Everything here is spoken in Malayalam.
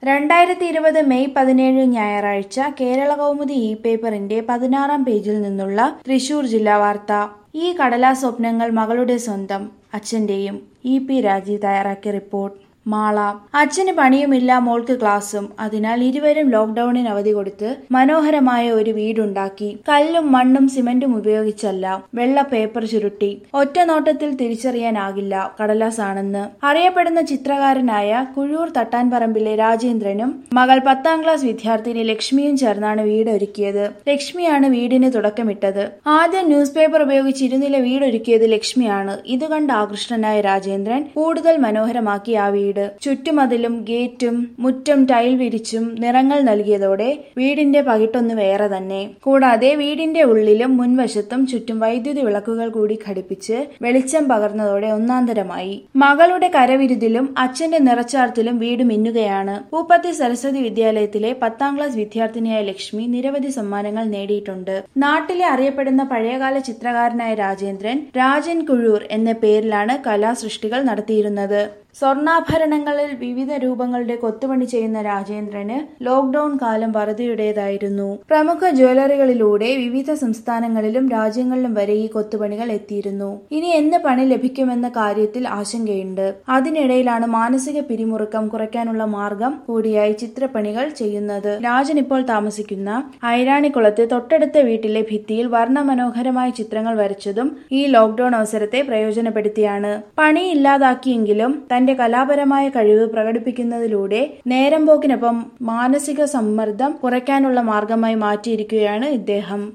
രണ്ടായിരത്തി ഇരുപത് മെയ് പതിനേഴ് ഞായറാഴ്ച കേരള കൗമുദി ഇ പേപ്പറിന്റെ പതിനാറാം പേജിൽ നിന്നുള്ള തൃശൂർ ജില്ലാ വാർത്ത ഈ കടലാ സ്വപ്നങ്ങൾ മകളുടെ സ്വന്തം അച്ഛന്റെയും ഇ പി രാജീവ് തയ്യാറാക്കിയ റിപ്പോർട്ട് മാള അച്ഛന് പണിയുമില്ല മോൾക്ക് ക്ലാസ്സും അതിനാൽ ഇരുവരും ലോക്ക്ഡൌണിന് അവധി കൊടുത്ത് മനോഹരമായ ഒരു വീടുണ്ടാക്കി കല്ലും മണ്ണും സിമന്റും ഉപയോഗിച്ചല്ല വെള്ള പേപ്പർ ചുരുട്ടി ഒറ്റ നോട്ടത്തിൽ തിരിച്ചറിയാനാകില്ല കടലാസാണെന്ന് അറിയപ്പെടുന്ന ചിത്രകാരനായ കുഴൂർ തട്ടാൻപറമ്പിലെ രാജേന്ദ്രനും മകൾ പത്താം ക്ലാസ് വിദ്യാർത്ഥിനി ലക്ഷ്മിയും ചേർന്നാണ് വീട് ഒരുക്കിയത് ലക്ഷ്മിയാണ് വീടിന് തുടക്കമിട്ടത് ആദ്യം ന്യൂസ് പേപ്പർ ഉപയോഗിച്ച് ഇരുനില വീടൊരുക്കിയത് ലക്ഷ്മിയാണ് ഇത് കണ്ട് ആകൃഷ്ടനായ രാജേന്ദ്രൻ കൂടുതൽ മനോഹരമാക്കി ആ വീട് ചുറ്റുമതിലും ഗേറ്റും മുറ്റം ടൈൽ വിരിച്ചും നിറങ്ങൾ നൽകിയതോടെ വീടിന്റെ പകിട്ടൊന്ന് വേറെ തന്നെ കൂടാതെ വീടിന്റെ ഉള്ളിലും മുൻവശത്തും ചുറ്റും വൈദ്യുതി വിളക്കുകൾ കൂടി ഘടിപ്പിച്ച് വെളിച്ചം പകർന്നതോടെ ഒന്നാന്തരമായി മകളുടെ കരവിരുതിലും അച്ഛന്റെ നിറച്ചാർത്തിലും വീട് മിന്നുകയാണ് പൂപ്പത്തി സരസ്വതി വിദ്യാലയത്തിലെ പത്താം ക്ലാസ് വിദ്യാർത്ഥിനിയായ ലക്ഷ്മി നിരവധി സമ്മാനങ്ങൾ നേടിയിട്ടുണ്ട് നാട്ടിലെ അറിയപ്പെടുന്ന പഴയകാല ചിത്രകാരനായ രാജേന്ദ്രൻ രാജൻ കുഴൂർ എന്ന പേരിലാണ് കലാസൃഷ്ടികൾ നടത്തിയിരുന്നത് സ്വർണ്ണാഭരണങ്ങളിൽ വിവിധ രൂപങ്ങളുടെ കൊത്തുപണി ചെയ്യുന്ന രാജേന്ദ്രന് ലോക്ക്ഡൌൺ കാലം വറുതിയുടേതായിരുന്നു പ്രമുഖ ജ്വല്ലറികളിലൂടെ വിവിധ സംസ്ഥാനങ്ങളിലും രാജ്യങ്ങളിലും വരെ ഈ കൊത്തുപണികൾ എത്തിയിരുന്നു ഇനി എന്ന് പണി ലഭിക്കുമെന്ന കാര്യത്തിൽ ആശങ്കയുണ്ട് അതിനിടയിലാണ് മാനസിക പിരിമുറുക്കം കുറയ്ക്കാനുള്ള മാർഗം കൂടിയായി ചിത്രപ്പണികൾ ചെയ്യുന്നത് രാജൻ ഇപ്പോൾ താമസിക്കുന്ന ഐരാണിക്കുളത്ത് തൊട്ടടുത്ത വീട്ടിലെ ഭിത്തിയിൽ വർണ്ണമനോഹരമായ ചിത്രങ്ങൾ വരച്ചതും ഈ ലോക്ക്ഡൌൺ അവസരത്തെ പ്രയോജനപ്പെടുത്തിയാണ് പണി ഇല്ലാതാക്കിയെങ്കിലും തന്റെ കലാപരമായ കഴിവ് പ്രകടിപ്പിക്കുന്നതിലൂടെ നേരം പോക്കിനൊപ്പം മാനസിക സമ്മർദ്ദം കുറയ്ക്കാനുള്ള മാർഗമായി മാറ്റിയിരിക്കുകയാണ് ഇദ്ദേഹം